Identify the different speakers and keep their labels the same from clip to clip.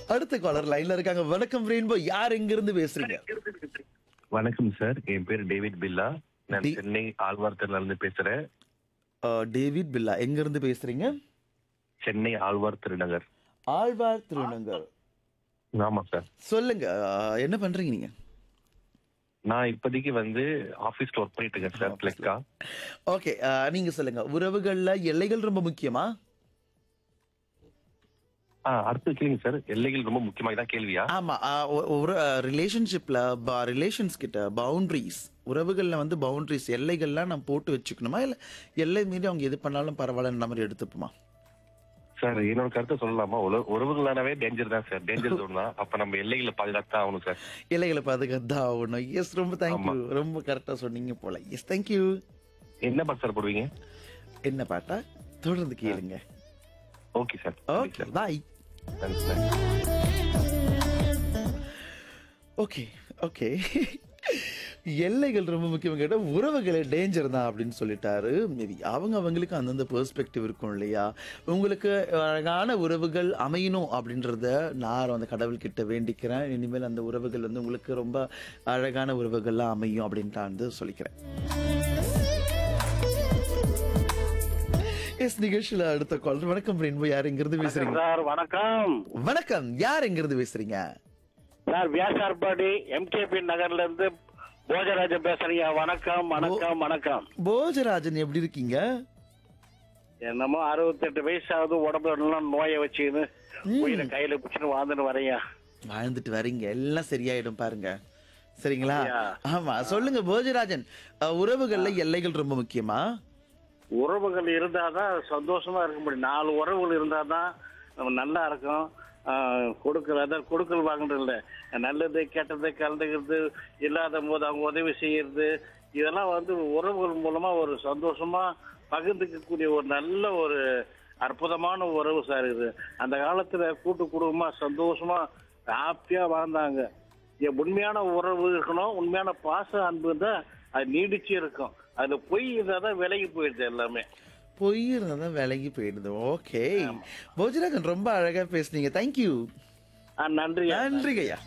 Speaker 1: அடுத்த காலர் லைன்ல இருக்காங்க வணக்கம் ரெயின்போ யார் எங்க இருந்து பேசுறீங்க
Speaker 2: வணக்கம் சார் என் பேர் டேவிட் பில்லா நான்
Speaker 1: டி-
Speaker 2: சென்னை ஆழ்வார்த்தர்ல இருந்து பேசுறேன்
Speaker 1: அஹ், டேவிட் பில்லா எங்க இருந்து பேசுறீங்க
Speaker 2: சென்னை ஆழ்வார் திருநகர்
Speaker 1: ஆழ்வார் திருநங்கர்
Speaker 2: ஆமா சார்
Speaker 1: சொல்லுங்க அஹ், என்ன பண்றீங்க நீங்க
Speaker 2: நான் இப்போதைக்கு வந்து ஆபீஸ்ல ஒர்க் பண்ணிட்டு இருக்கேன் சார் பிளெக்கா
Speaker 1: ஓகே நீங்க சொல்லுங்க உறவுகள்ல எல்லைகள் ரொம்ப முக்கியமா
Speaker 2: ஆ அடுத்து கேளுங்க சார் எல்லைகள் ரொம்ப முக்கியமாக தான் கேள்வியா
Speaker 1: ஆமா அஹ், ஒ- ஒரு ரிலேஷன்ஷிப்ல ரிலேஷன்ஸ் கிட்ட பவுண்டரிஸ் உறவுகள்ல வந்து பவுண்டரிஸ் எல்லைகள்லாம் நம்ம போட்டு வச்சுக்கணுமா இல்ல எல்லை மீறி அவங்க எது பண்ணாலும் பரவாயில்லன்ற மாதிரி எடுத்துப்போமா
Speaker 2: சார் என்னோட கருத்தை சொல்லலாமா உல- உறவுகளானவே டேஞ்சர் தான் சார் டேஞ்சர் ஜோன் தான் அப்ப நம்ம எல்லைகளை பாதுகாத்து தான் ஆகணும் சார்
Speaker 1: எல்லைகளை பாதுகாத்து தான் ஆகணும் எஸ் ரொம்ப தேங்க்யூ ரொம்ப கரெக்டா சொன்னீங்க போல எஸ் தேங்க்யூ
Speaker 2: என்ன பாட்டு சார் போடுவீங்க
Speaker 1: என்ன பாட்டா தொடர்ந்து கேளுங்க
Speaker 2: okay sir
Speaker 1: okay bye
Speaker 2: thanks sir
Speaker 1: okay okay எல்லைகள் ரொம்ப முக்கியம் கேட்டால் உறவுகளே டேஞ்சர் தான் அப்படின்னு சொல்லிட்டாரு மேபி அவங்க அவங்களுக்கு அந்தந்த பெர்ஸ்பெக்டிவ் இருக்கும் இல்லையா உங்களுக்கு அழகான உறவுகள் அமையணும் அப்படின்றத நான் அந்த கடவுள்கிட்ட வேண்டிக்கிறேன் இனிமேல் அந்த உறவுகள் வந்து உங்களுக்கு ரொம்ப அழகான உறவுகள்லாம் அமையும் அப்படின்ட்டு நான் வந்து சொல்லிக்கிறேன் எஸ் நிகழ்ச்சியில் அடுத்த கால் வணக்கம் ரெயின்போ யார் எங்கிருந்து பேசுறீங்க
Speaker 3: சார் வணக்கம்
Speaker 1: வணக்கம் யார் எங்கிருந்து பேசுறீங்க
Speaker 3: சார் வியாசார்பாடி எம்கேபி நகர்ல இருந்து போஜராஜன் பேசுறீங்க வணக்கம் வணக்கம் வணக்கம்
Speaker 1: போஜராஜன் எப்படி இருக்கீங்க
Speaker 3: என்னமோ அறுபத்தெட்டு வயசு ஆகுது உடம்புல எல்லாம் நோயை வச்சுக்கின்னு உயிரை கையில பிடிச்சின்னு வாழ்ந்துன்னு வரையா
Speaker 1: வாழ்ந்துட்டு வரீங்க எல்லாம் சரியாயிடும் பாருங்க சரிங்களா
Speaker 3: அப்படியா?
Speaker 1: ஆமா சொல்லுங்க போஜராஜன் அஹ், உறவுகள்ல எல்லைகள் ரொம்ப முக்கியமா
Speaker 3: உறவுகள் இருந்தாதான் சந்தோஷமா இருக்க முடியும் நாலு உறவுகள் இருந்தாதான் நம்ம நல்லா இருக்கும் ஆஹ், கொடுக்கல் அதான் கொடுக்கல் வாங்குறது இல்ல நல்லது கெட்டது கலந்துக்கிறது இல்லாத போது அவங்க உதவி செய்யறது இதெல்லாம் வந்து உறவுகள் மூலமா ஒரு சந்தோஷமா பகிர்ந்துக்கக்கூடிய ஒரு நல்ல ஒரு அற்புதமான உறவு சார் இது அந்த காலத்துல கூட்டு குடும்பமா சந்தோஷமா ஹாப்பியா வாழ்ந்தாங்க எ- உண்மையான உறவு இருக்கணும் உண்மையான பாச அன்பு தான் அது நீடிச்சு இருக்கும் அது பொய் இருந்தால் தான் விலகி போயிடுது எல்லாமே
Speaker 1: பொய் இருந்தா விலகி போயிடுது ஓகே போஜராஜன் ரொம்ப அழகா பேசுனீங்க தேங்க்யூ
Speaker 3: ஆ, நன்றி
Speaker 1: நன்றிங்கய்யா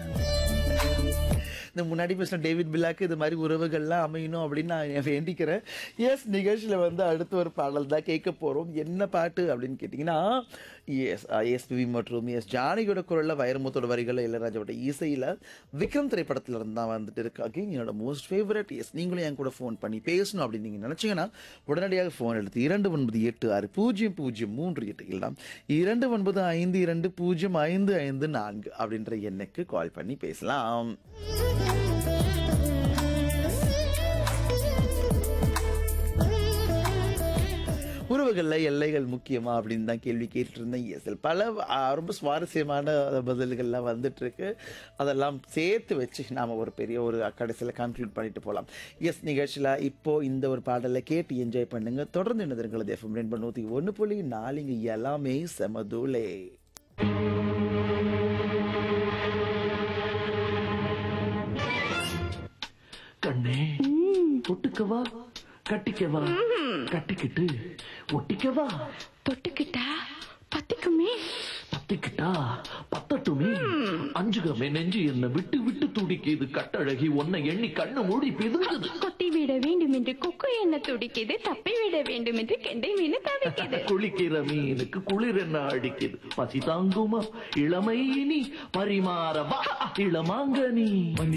Speaker 1: இந்த முன்னாடி பேசின டேவிட் பில்லாக்கு இது மாதிரி உறவுகள்லாம் அமையணும் அப்படின்னு நான் வேண்டிக்கிறேன் எஸ் நிகழ்ச்சியில் வந்து அடுத்த ஒரு பாடல் தான் கேட்க போகிறோம் என்ன பாட்டு அப்படின்னு கேட்டிங்கன்னா எஸ் எஸ்பிவி மற்றும் எஸ் ஜானகியோட குரலில் வைரமுத்தோட வரிகள் இளையராஜாவோட இசையில் விக்ரம் திரைப்படத்தில் இருந்து தான் வந்துட்டு இருக்காங்க என்னோட மோஸ்ட் ஃபேவரட் எஸ் நீங்களும் என் கூட ஃபோன் பண்ணி பேசணும் அப்படின்னு நீங்கள் நினச்சிங்கன்னா உடனடியாக ஃபோன் எடுத்து இரண்டு ஒன்பது எட்டு ஆறு பூஜ்ஜியம் பூஜ்ஜியம் மூன்று எட்டு இல்லைனா இரண்டு ஒன்பது ஐந்து இரண்டு பூஜ்ஜியம் ஐந்து ஐந்து நான்கு அப்படின்ற எண்ணுக்கு கால் பண்ணி பேசலாம் உறவுகளில் எல்லைகள் முக்கியமா அப்படின்னு தான் கேள்வி கேட்டுட்டு இருந்தேன் எஸ் பல ஆ, ரொம்ப சுவாரஸ்யமான பதில்கள்லாம் வந்துட்டு இருக்கு அதெல்லாம் சேர்த்து வச்சு நாம் ஒரு பெரிய ஒரு கடைசியில் கன்க்ளூட் பண்ணிட்டு போகலாம் எஸ் நிகழ்ச்சியில் இப்போ இந்த ஒரு பாடலை கேட்டு என்ஜாய் பண்ணுங்க தொடர்ந்து என்னதுங்களது எஃப்எம் ரெண்டு நூற்றி ஒன்று புள்ளி நாலுங்க எல்லாமே செமதூளே
Speaker 4: கண்ணே தொட்டுக்கவா கட்டிக்கவா கட்டிக்கிட்டு ஒட்டிக்கவா
Speaker 5: தொட்டுக்கிட்டா பத்திக்குமே
Speaker 4: பத்திக்கிட்டா பத்தட்டுமே அஞ்சுகமே நெஞ்சு என்ன விட்டு விட்டு துடிக்குது கட்டழகி உன்னை எண்ணி கண்ணு மூடி பிதுங்குது
Speaker 5: கொத்தி விட வேண்டும் என்று கொக்கு என்ன துடிக்குது தப்பி விட வேண்டும் என்று கெண்டை மீன் தவிக்குது
Speaker 4: குளிக்கிற மீனுக்கு குளிர் என்ன அடிக்குது பசி தாங்குமா இளமை இனி பரிமாறவா இளமாங்கனி